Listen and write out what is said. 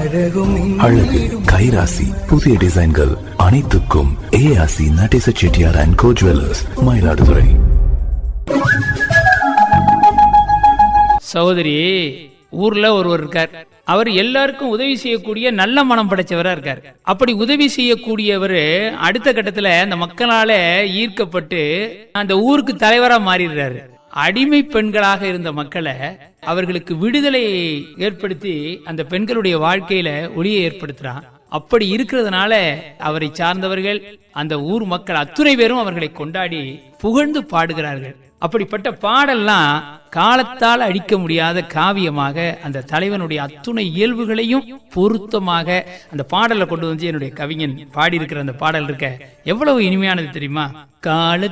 அழகு கைராசி புதிய டிசைன்கள் அனைத்துக்கும் ஏஆசி Natesa Chettiar and co jewellers Mayiladuthurai சகோதரி ஊர்ல ஒருவர் இருக்கார் அவர் எல்லாருக்கும் உதவி செய்யக்கூடிய நல்ல மனம் படைச்சவரா இருக்கார் அப்படி உதவி செய்யக்கூடியவர் அடுத்த கட்டத்துல அந்த மக்களால ஈர்க்கப்பட்டு அந்த ஊருக்கு தலைவரா மாறிடுறாரு அடிமை பெண்களாக இருந்த மக்களை அவர்களுக்கு விடுதலை ஏற்படுத்தி அந்த பெண்களுடைய வாழ்க்கையில ஒளியை ஏற்படுத்துறான் அப்படி இருக்கிறதுனால அவரை சார்ந்தவர்கள் அந்த ஊர் மக்கள் அத்துணை பேரும் அவர்களை கொண்டாடி புகழ்ந்து பாடுகிறார்கள் அப்படிப்பட்ட பாடல்லாம் காலத்தால் அழிக்க முடியாத காவியமாக அந்த தலைவனுடைய அத்துணை இயல்புகளையும் பொருத்தமாக அந்த பாடலை கொண்டு வந்து என்னுடைய கவிஞன் பாடியிருக்கிற அந்த பாடல் இருக்க எவ்வளவு இனிமையானது தெரியுமா கால